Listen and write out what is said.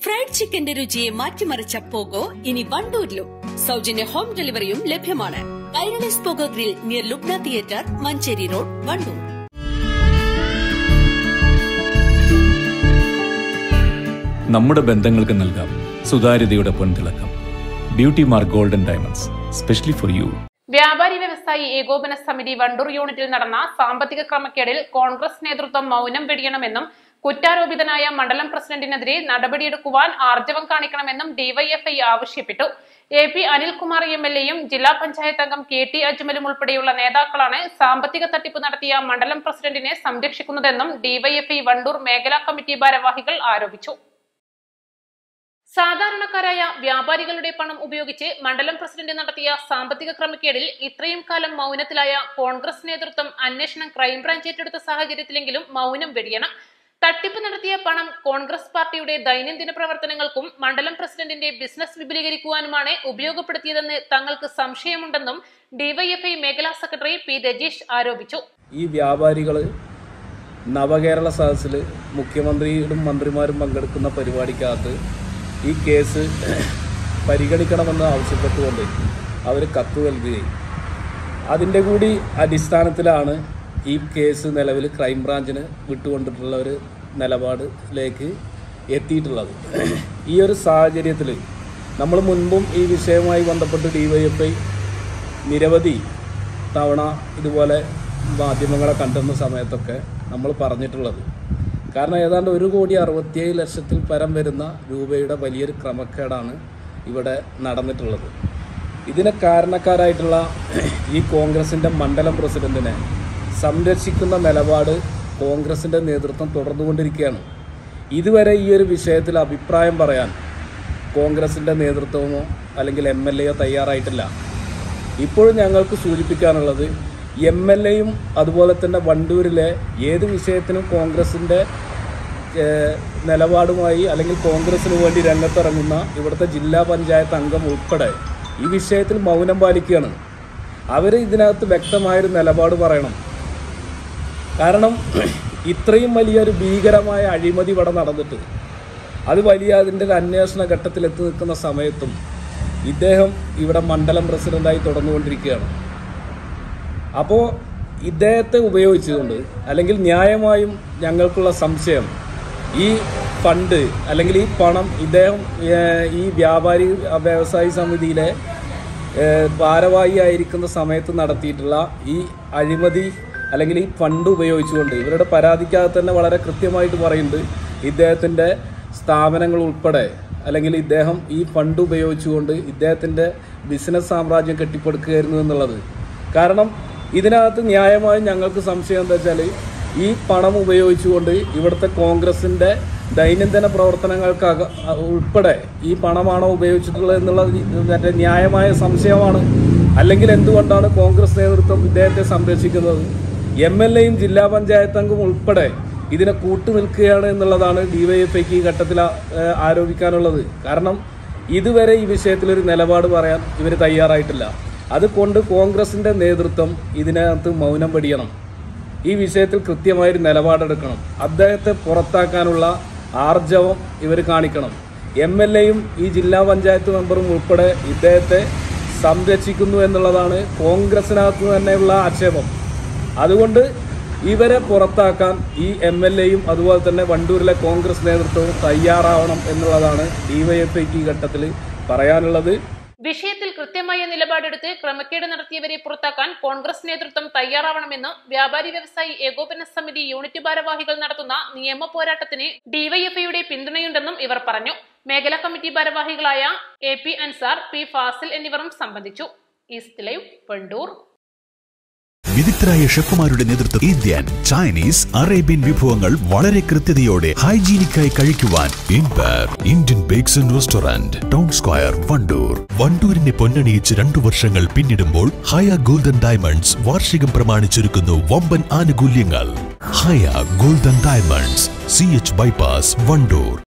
fried ചിക്കന്റെ രുചിയെ മാറ്റിമറിച്ച pogo ഇനി വണ്ടൂരിലും സൗജന്യ ഹോം ഡെലിവറിയും ലഭ്യമാണ് കൈരളിസ് pogo grill near Lubna theatre Manjeri road Wandoor നമ്മുടെ ബന്ധങ്ങൾക്ക് നൽകാം സുതാര്യതയുടെ പൊൻതിളക്കം beauty mark golden diamonds specially for you വ്യാപാരി വ്യവസായി ഏകോപന സമിതി വണ്ടൂർ യൂണിറ്റിൽ നടന്ന സാമ്പത്തിക ക്രമക്കേടിൽ കോൺഗ്രസ് നേതൃത്വം മൗനം വെടിയണമെന്നും കുറ്റാരോപിതനായ മണ്ഡലം പ്രസിഡന്റിനെതിരെ നടപടിയെടുക്കുവാൻ ആർജവം കാണിക്കണമെന്നും ഡിവൈഎഫ്ഐ ആവശ്യപ്പെട്ടു A P Anilkumar M L എയും ജില്ലാ പഞ്ചായത്ത് അംഗം കെ ടി അജ്മലും ഉൾപ്പെടെയുള്ള നേതാക്കളാണ് സാമ്പത്തിക തട്ടിപ്പ് നടത്തിയ മണ്ഡലം പ്രസിഡന്റിനെ സംരക്ഷിക്കുന്നതെന്നും ഡിവൈഎഫ്ഐ വണ്ടൂർ മേഖലാ കമ്മിറ്റി ഭാരവാഹികൾ ആരോപിച്ചു സാധാരണക്കാരായ വ്യാപാരികളുടെ പണം ഉപയോഗിച്ച് മണ്ഡലം പ്രസിഡന്റ് നടത്തിയ സാമ്പത്തിക ക്രമക്കേടിൽ ഇത്രയും കാലം മൗനത്തിലായ കോൺഗ്രസ് നേതൃത്വം അന്വേഷണം ക്രൈംബ്രാഞ്ച് ഏറ്റെടുത്ത സാഹചര്യത്തിലെങ്കിലും മൗനം വെടിയണം തട്ടിപ്പ് നടത്തിയ പണം കോൺഗ്രസ് പാർട്ടിയുടെ ദൈനംദിന പ്രവർത്തനങ്ങൾക്കും മണ്ഡലം പ്രസിഡന്റിന്റെ ബിസിനസ് വിപുലീകരിക്കുവാനുമാണ് ഉപയോഗപ്പെടുത്തിയതെന്ന് തങ്ങൾക്ക് സംശയമുണ്ടെന്നും ഡിവൈഎഫ്ഐ മേഖലാ സെക്രട്ടറി പി രജീഷ് ആരോപിച്ചു ഈ വ്യാപാരികൾ നവകേരള സദസ്സിൽ മുഖ്യമന്ത്രിയും മന്ത്രിമാരും പങ്കെടുക്കുന്ന പരിപാടിക്കകത്ത് ഈ കേസ് പരിഗണിക്കണമെന്ന് ആവശ്യപ്പെട്ടുകൊണ്ട് അവർ കത്ത് നൽകുകയും അതിൻ്റെ കൂടി അടിസ്ഥാനത്തിലാണ് ഈ കേസ് നിലവിൽ ക്രൈംബ്രാഞ്ചിന് വിട്ടുകൊണ്ടിട്ടുള്ള ഒരു നിലപാടിലേക്ക് എത്തിയിട്ടുള്ളത് ഈ ഒരു സാഹചര്യത്തിൽ നമ്മൾ മുൻപും ഈ വിഷയവുമായി ബന്ധപ്പെട്ട് ഡിവൈഎഫ്ഐ നിരവധി തവണ ഇതുപോലെ മാധ്യമങ്ങളെ കണ്ടിരുന്ന സമയത്തൊക്കെ നമ്മൾ പറഞ്ഞിട്ടുള്ളത് കാരണം ഏതാണ്ട് ഒരു കോടി അറുപത്തിയേഴ് ലക്ഷത്തിൽ പരം വരുന്ന രൂപയുടെ വലിയൊരു ക്രമക്കേടാണ് ഇവിടെ നടന്നിട്ടുള്ളത് ഇതിന് കാരണക്കാരായിട്ടുള്ള ഈ കോൺഗ്രസിൻ്റെ മണ്ഡലം പ്രസിഡന്റിനെ സംരക്ഷിക്കുന്ന നിലപാട് കോൺഗ്രസിൻ്റെ നേതൃത്വം തുടർന്നുകൊണ്ടിരിക്കുകയാണ് ഇതുവരെ ഈ ഒരു വിഷയത്തിൽ അഭിപ്രായം പറയാൻ കോൺഗ്രസിൻ്റെ നേതൃത്വമോ അല്ലെങ്കിൽ എം എൽ എയോ തയ്യാറായിട്ടില്ല ഇപ്പോഴും ഞങ്ങൾക്ക് സൂചിപ്പിക്കാനുള്ളത് എം എൽ എയും അതുപോലെ തന്നെ വണ്ടൂരിലെ ഏത് വിഷയത്തിനും കോൺഗ്രസിൻ്റെ ഏഹ്, നിലപാടുമായി അല്ലെങ്കിൽ കോൺഗ്രസിന് വേണ്ടി രംഗത്തിറങ്ങുന്ന ഇവിടുത്തെ ജില്ലാ പഞ്ചായത്ത് അംഗം ഉൾപ്പെടെ ഈ വിഷയത്തിൽ മൗനം പാലിക്കുകയാണ് അവർ ഇതിനകത്ത് വ്യക്തമായൊരു നിലപാട് പറയണം കാരണം ഇത്രയും വലിയൊരു ഭീകരമായ അഴിമതി ഇവിടെ നടന്നിട്ട് അത് വലിയ അതിൻ്റെ ഒരു അന്വേഷണ ഘട്ടത്തിൽ എത്തി നിൽക്കുന്ന സമയത്തും ഇദ്ദേഹം ഇവിടെ മണ്ഡലം പ്രസിഡന്റായി തുടർന്നുകൊണ്ടിരിക്കുകയാണ് അപ്പോൾ ഇദ്ദേഹത്തെ ഉപയോഗിച്ചുകൊണ്ട് അല്ലെങ്കിൽ ന്യായമായും ഞങ്ങൾക്കുള്ള സംശയം ഈ ഫണ്ട് അല്ലെങ്കിൽ ഈ പണം ഇദ്ദേഹം ഏഹ്, ഈ വ്യാപാരി വ്യവസായി സമിതിയിലെ ഏഹ്, ഭാരവാഹിയായിരിക്കുന്ന സമയത്ത് നടത്തിയിട്ടുള്ള ഈ അഴിമതി അല്ലെങ്കിൽ ഈ ഫണ്ട് ഉപയോഗിച്ചുകൊണ്ട് ഇവരുടെ പരാതിക്കകത്ത് തന്നെ വളരെ കൃത്യമായിട്ട് പറയുന്നുണ്ട് ഇദ്ദേഹത്തിൻ്റെ സ്ഥാപനങ്ങൾ ഉൾപ്പെടെ അല്ലെങ്കിൽ ഇദ്ദേഹം ഈ ഫണ്ട് ഉപയോഗിച്ചുകൊണ്ട് ഇദ്ദേഹത്തിൻ്റെ ബിസിനസ് സാമ്രാജ്യം കെട്ടിപ്പടുക്കുകയായിരുന്നു എന്നുള്ളത് കാരണം ഇതിനകത്ത് ന്യായമായും ഞങ്ങൾക്ക് സംശയം എന്താ വെച്ചാൽ ഈ പണം ഉപയോഗിച്ചുകൊണ്ട് ഇവിടുത്തെ കോൺഗ്രസിൻ്റെ ദൈനംദിന പ്രവർത്തനങ്ങൾക്ക് അക- ഉൾപ്പെടെ ഈ പണമാണോ ഉപയോഗിച്ചിട്ടുള്ളത് എന്നുള്ളത് മറ്റേ ന്യായമായ സംശയമാണ് അല്ലെങ്കിൽ എന്തുകൊണ്ടാണ് കോൺഗ്രസ് നേതൃത്വം ഇദ്ദേഹത്തെ സംരക്ഷിക്കുന്നത് എം എൽ എയും ജില്ലാ പഞ്ചായത്ത് അംഗം ഉൾപ്പെടെ ഇതിനെ കൂട്ടു നിൽക്കുകയാണ് എന്നുള്ളതാണ് ഡിവൈഎഫ്ഐക്ക് ഈ ഘട്ടത്തിൽ ആ- ഏഹ് ആരോപിക്കാനുള്ളത് കാരണം ഇതുവരെ ഈ വിഷയത്തിലൊരു നിലപാട് പറയാൻ ഇവർ തയ്യാറായിട്ടില്ല അതുകൊണ്ട് കോൺഗ്രസിന്റെ നേതൃത്വം ഇതിനകത്ത് മൗനം വെടിയണം ഈ വിഷയത്തിൽ കൃത്യമായൊരു നിലപാടെടുക്കണം അദ്ദേഹത്തെ പുറത്താക്കാനുള്ള ആർജവം ഇവർ കാണിക്കണം എം എൽ എയും ഈ ജില്ലാ പഞ്ചായത്ത് മെമ്പറും ഉൾപ്പെടെ ഇദ്ദേഹത്തെ സംരക്ഷിക്കുന്നു എന്നുള്ളതാണ് കോൺഗ്രസിനകത്ത് തന്നെയുള്ള ആക്ഷേപം അതുകൊണ്ട് ഇവരെ പുറത്താക്കാൻ ഈ എം എൽ എയും അതുപോലെ തന്നെ വണ്ടൂരിലെ കോൺഗ്രസ് നേതൃത്വവും തയ്യാറാവണം എന്നുള്ളതാണ് ഡിവൈഎഫ്ഐക്ക് ഈ ഘട്ടത്തിൽ പറയാനുള്ളത് വിഷയത്തിൽ കൃത്യമായ നിലപാടെടുത്ത് ക്രമക്കേട് നടത്തിയവരെ പുറത്താക്കാൻ കോൺഗ്രസ് നേതൃത്വം തയ്യാറാവണമെന്നും വ്യാപാരി വ്യവസായി ഏകോപന സമിതി യൂണിറ്റ് ഭാരവാഹികൾ നടത്തുന്ന നിയമ പോരാട്ടത്തിന് ഡിവൈഎഫ്ഐയുടെ പിന്തുണയുണ്ടെന്നും ഇവർ പറഞ്ഞു മേഖലാ കമ്മിറ്റി ഭാരവാഹികളായ A P Ansar P Fasil എന്നിവരും സംബന്ധിച്ചു ഈസ്റ്റ് ലൈവ് വണ്ടൂർ വിദഗ്ധരായ ഷെഫുമാരുടെ നേതൃത്വം ഇന്ത്യൻ ചൈനീസ് അറേബ്യൻ വിഭവങ്ങൾ വളരെ കൃത്യതയോടെ ഹൈജീനിക്കായി കഴിക്കുവാൻ ഇൻപർ Indian bakes and restaurant town square Wandoor വണ്ടൂരിനെ പൊന്നണിയിച്ച് രണ്ടു വർഷങ്ങൾ പിന്നിടുമ്പോൾ ഹയ ഗോൾഡൻ ഡയമണ്ട്സ് വാർഷികം പ്രമാണിച്ചൊരുക്കുന്നു വമ്പൻ ആനുകൂല്യങ്ങൾ ഹയ golden diamonds C H bypass Wandoor